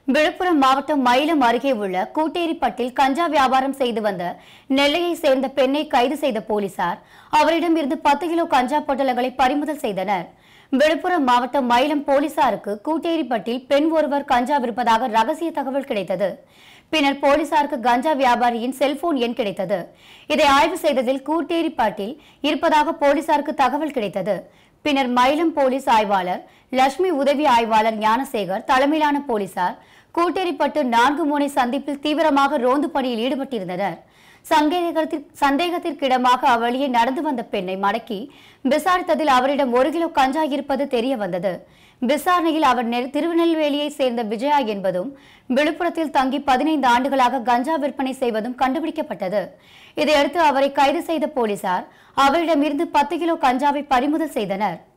விழுப்புரம் மாவட்டம் மயிலம் அருகே உள்ள கூட்டேரிப்பட்டில் கஞ்சா வியாபாரம் செய்து வந்த நெல்லையை சேர்ந்த பெண்ணை கைது செய்த போலீசார் அவரிடமிருந்து பத்து கிலோ கஞ்சா பொட்டலங்களை பறிமுதல் செய்தனர் விழுப்புரம் மாவட்டம் மயிலம் போலீசாருக்கு கூட்டேரிப்பட்டில் பெண் ஒருவர் கஞ்சா விற்பதாக ரகசிய தகவல் கிடைத்தது பின்னர் போலீசாருக்கு கஞ்சா வியாபாரியின் செல்போன் எண் கிடைத்தது இதை ஆய்வு செய்ததில் கூட்டேரிப்பட்டில் இருப்பதாக போலீசாருக்கு தகவல் கிடைத்தது பின்னர் மயிலம் போலீஸ் ஆய்வாளர் லட்சுமி உதவி ஆய்வாளர் ஞானசேகர் தலைமையிலான போலீசார் கூட்டேரிப்பட்டு நான்கு முனை சந்திப்பில் தீவிரமாக ரோந்து பணியில் ஈடுபட்டிருந்தனர் சந்தேகத்திற்கு சந்தேகத்திற்கிடமாக அவ்வழியே நடந்து வந்த பெண்ணை மடக்கி விசாரித்ததில் அவரிடம் ஒரு கிலோ கஞ்சா இருப்பது தெரிய வந்தது விசாரணையில் அவர் நெ- திருநெல்வேலியை சேர்ந்த விஜயா என்பதும் விழுப்புரத்தில் தங்கி பதினைந்து ஆண்டுகளாக கஞ்சா விற்பனை செய்வதும் கண்டுபிடிக்கப்பட்டது இதையடுத்து அவரை கைது செய்த போலீசார் அவரிடமிருந்து பத்து கிலோ கஞ்சாவை பறிமுதல் செய்தனர்